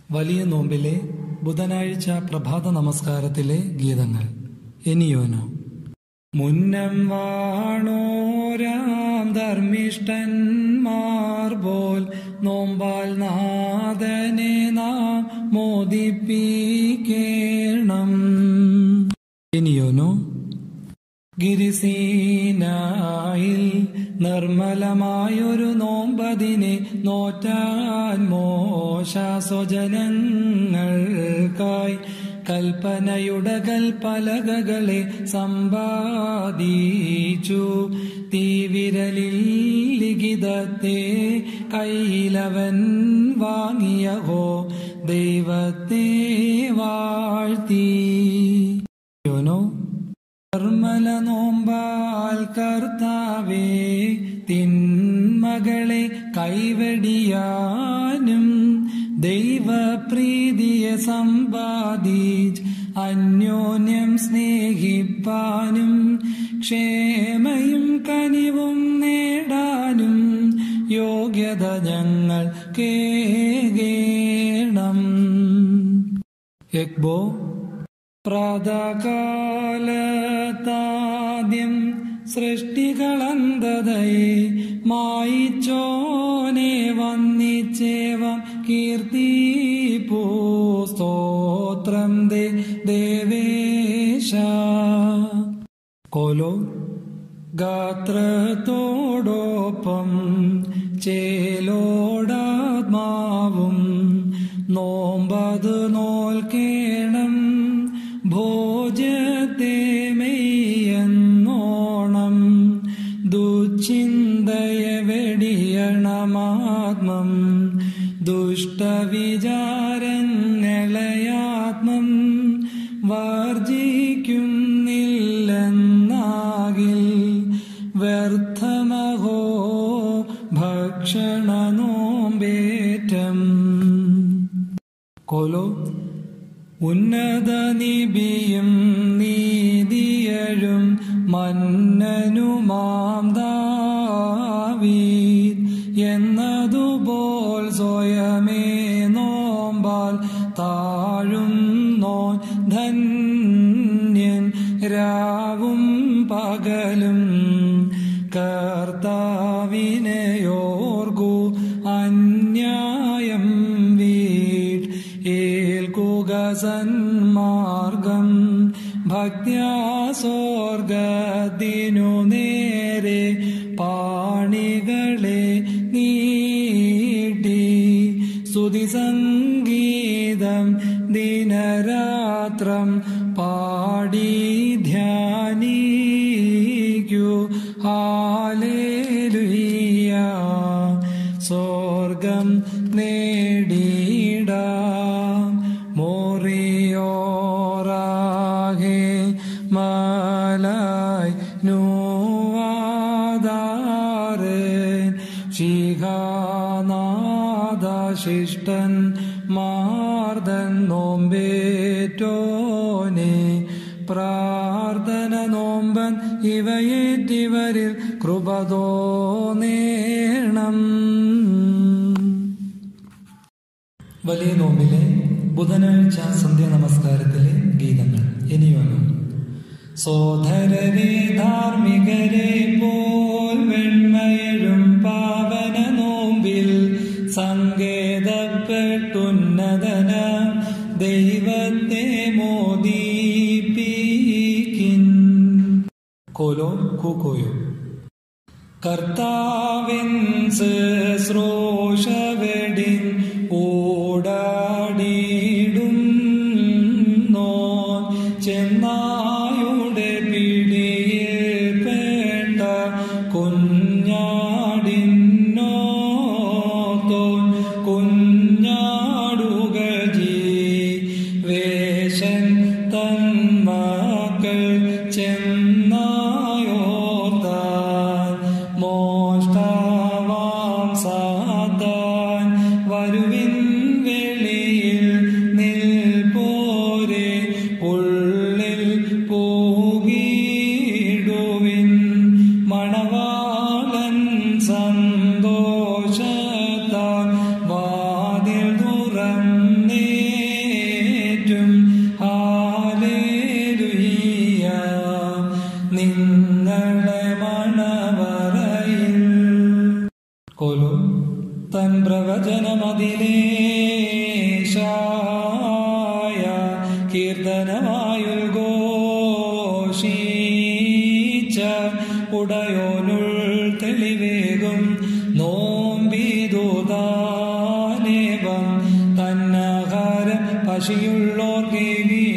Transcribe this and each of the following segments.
വലിയ നോമ്പിലെ ബുധനാഴ്ച പ്രഭാത നമസ്കാരത്തിലെ ഗീതങ്ങൾ എനിയോനോ മുന്നം വാണോരാം ധർമ്മിഷ്ടന്മാർ പോൽ നോമ്പാൽ നാഥനെ നാം മോദിപ്പിക്കേണം എനിയോനോ ഗിരിസീനായിൽ നിർമ്മലമായൊരു നോമ്പതിനെ നോറ്റാൻ മോശ സ്വജനങ്ങൾക്കായി കൽപ്പനയുടെ കൽപ്പലകകളെ സമ്പാദിച്ചു തീവിരലിൽ ലിഖിതത്തെ കയ്യിലവൻ വാങ്ങിയഹോ ദൈവത്തെ വാഴ്ത്തി യോനോ നിർമ്മല നോമ്പാൽ കർത്താവേ തിന്മകളെ കൈവടിയാനും ദൈവപ്രീതിയെ സമ്പാദിച്ച് അന്യോന്യം സ്നേഹിപ്പാനും ക്ഷേമയും കനിവും നേടാനും യോഗ്യത ഞങ്ങൾ കേകേണം എക്ബോ പ്രാതകാലത്താദ്യം സൃഷ്ടികളന്തതയെ മായിച്ചോനെ വന്നിച്ചേവം കീർത്തിപ്പൂ സ്തോത്രം ദേ ദേവേശ കോലോ ഗാത്രത്തോടൊപ്പം ചേലോടാത്മാവും നോമ്പത് നോൽക്കേണം ഭോജത്തെ മെയ്യെന്നോണം ദുച്ചിന്തയ വെടിയണമാത്മം ദുഷ്ടവിചാരങ്ങളയാത്മം വർജിക്കുന്നില്ലെന്നാകിൽ വ്യർത്ഥമഹോ ഭക്ഷണ നോമ്പേറ്റം കോലോ ഉന്നത നിബിയും നീതിയഴും മന്നനുമാം ദാവീദ് എന്നതുപോൽ സ്വയമേ നോമ്പാൽ താഴും നോൻ ധന്യൻ രാവും പകലും കർത്താവിനെയോർക്കു അന്യായം വീട് ഏൽക്കുക സന്മാർഗം ഭക്യാസ്വർഗത്തിനു നേരെ പാണികളെ നീട്ടി സ്തുതി സംഗീതം ദിനരാത്രം പാടി ധ്യാനിക്കൂ ഹാലേലുയ്യ സ്വർഗം നേടിയിടാം മോറിയോറാകെ മലായ് നൂവാദാറ് ശിഖാനാദശിഷ്ടൻ മാർദൻ നോമ്പേറ്റോനെ പ്രാർത്ഥന നോമ്പൻ ഇവയേറ്റിവരിൽ കൃപതോ നേണം വലിയ നോമ്പിലെ ബുധനാഴ്ച സന്ധ്യ നമസ്കാരത്തിലെ ഗീതങ്ങൾ ഇനിയൊന്നും സോദരരെ ധാർമ്മികരെ പോൽ വെണ്മയഴും പാവന നോമ്പിൽ സങ്കേതപ്പെട്ടുന്നതന ദൈവത്തെ മോദീപിക്കിൻ കോലോ കൂക്കോയോ കർത്താവിൻ ശുശ്രൂഷവെടിൻ ഓടാടിയിടും നോ ചെന്നായുടെ പിടിയിൽ പേട്ട കുഞ്ഞാടിന്നോ തോൻ കുഞ്ഞാടുകൾ ജീവേശൻ തന്മക്കൾ ചെന്നായോർത്താൻ മോഷ്ടാവാം സാധാ പശിയുള്ളോർക്കെ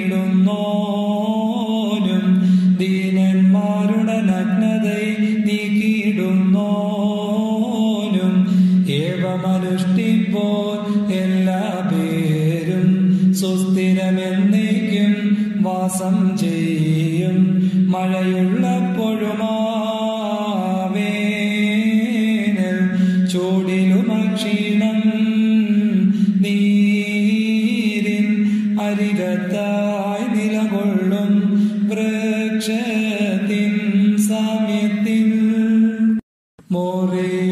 വീടുന്നോനും ദീനന്മാരുടെ നഗ്നതയെ നീക്കിയിടുന്നോനും ഏവമനുഷ്ഠിപ്പോൾ എല്ലാ പേരും സുസ്ഥിരമെന്നേക്കും വാസം ചെയ്യും മഴയുള്ളപ്പോഴുമാവേനൽ ചൂടിലുമക്ഷീണം നീരിൻ അരികത്തായി നിലകൊള്ളും വൃക്ഷത്തിൻ സാമ്യത്തിൽ മോറിയ